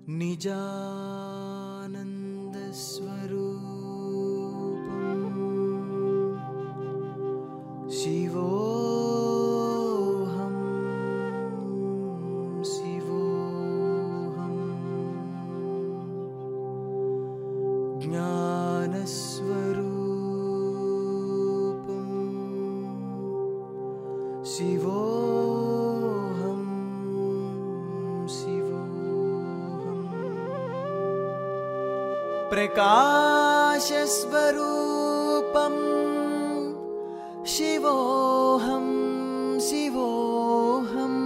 निजानन्दस्वरूपम् शिवोऽहं शिवोऽहम् ज्ञानस्वरूपम् शिवोऽहं शिवोऽहम् प्रकाशस्वरूपम् शिवोऽहं शिवोऽहम्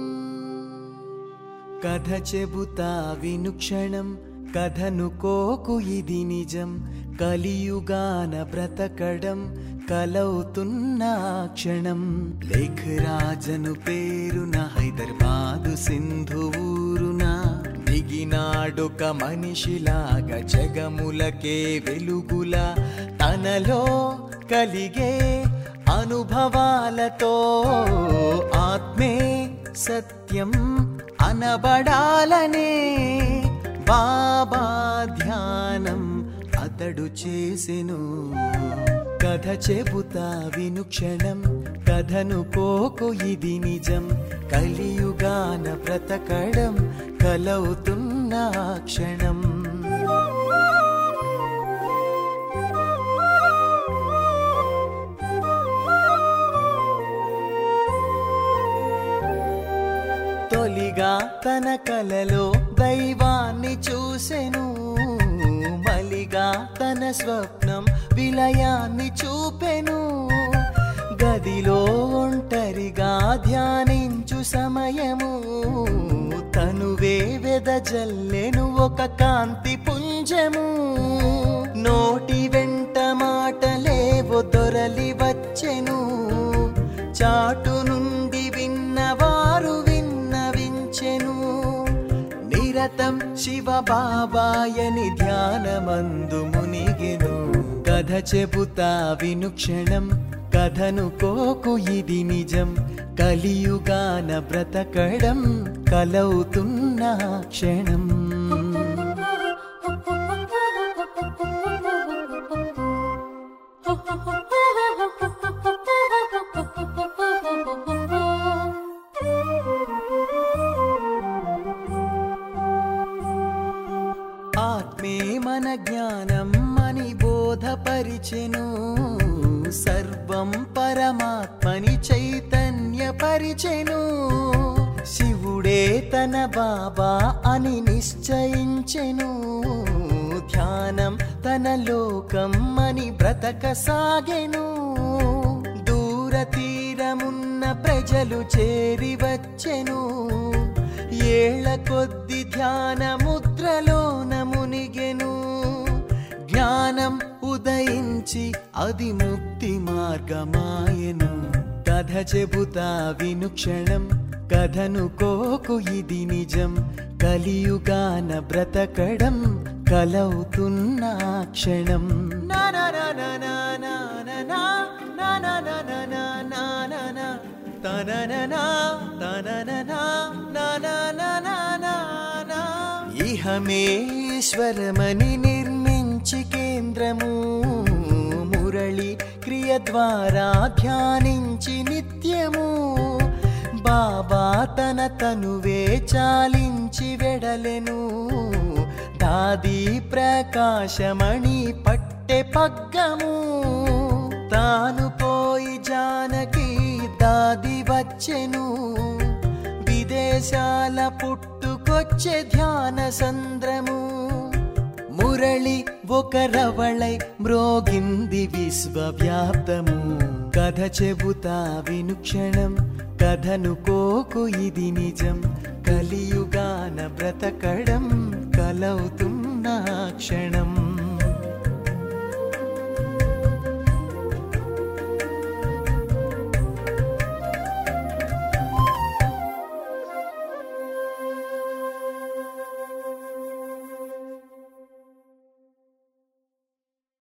కథ చెబుతా వినుక్షణం కథను కోకు ఇది నిజం కలియుగాన బ్రతకడం కలవుతున్న క్షణం లేఖరాజను పేరున హైదరాబాదు సింధు ఊరున దిగినాడొక మనిషిలాగా జగములకే వెలుగులా తనలో కలిగే అనుభవాలతో ఆత్మే సత్యం అనబడాలనే బాబా ధ్యానం అతడు చేసెను కథ చెబుతా వినుక్షణం కథను కోకు ఇది నిజం కలియుగాన బ్రతకడం కలవుతున్న క్షణం తొలిగా తన కలలో దైవాన్ని చూసెను మలిగా తన స్వప్నం విలయాన్ని చూపెను గదిలో ఒంటరిగా ధ్యానించు సమయము తనువే వెదజల్లెను ఒక కాంతి పుంజము నోటి వెంట మాటలేవో దొరలి వచ్చెను చాటు నుండి విన్నవారు విన్నవించెను నిరతం శివ బాబాయని ధ్యానమందు మునిగెను కథ చెబుతా వినుక్షణం కథను కోకు ఇది నిజం కలియుగాన బ్రతకడం కలవుతున్న క్షణం ఆత్మే మన జ్ఞానం అని బోధపరిచెను సర్వం పరమాత్మని చైతన్య పరిచెను శివుడే తన బాబా అని నిశ్చయించెను ధ్యానం తన లోకం అని బ్రతక సాగెను దూర తీరమున్న ప్రజలు చేరి వచ్చెను ఏళ్ల కొద్ది ధ్యాన ముద్రలోన మునిగెను జ్ఞానం ఉదయించి అది ముక్తి మార్గమాయను కథ చెబుతా వినుక్షణం కథను కోకు ఇది నిజం కలియుగాన బ్రతకడం కలవుతున్న క్షణం నా నా నా నా నా నా నా నా నా నా నా నా నా నా నా తనననా తనననా నా నా నా నా నా నా ఇహమేశ్వరమని నిర్మించి కేంద్రము మురళి క్రియ ద్వారా ధ్యానించి నిత్యము బాబా తన తనువే చాలించి వెడలెను దాది ప్రకాశమణి పట్టె పగ్గము తాను పోయి జానకి దాది వచ్చెను విదేశాల పుట్టుకొచ్చే ధ్యాన సంద్రము మురళి ఒక రవళై మ్రోగింది విశ్వవ్యాప్తము కథ చెబుతా వినుక్షణం కథను కోకు ఇది నిజం కలియుగాన బ్రతకడం కలవుతున్న క్షణం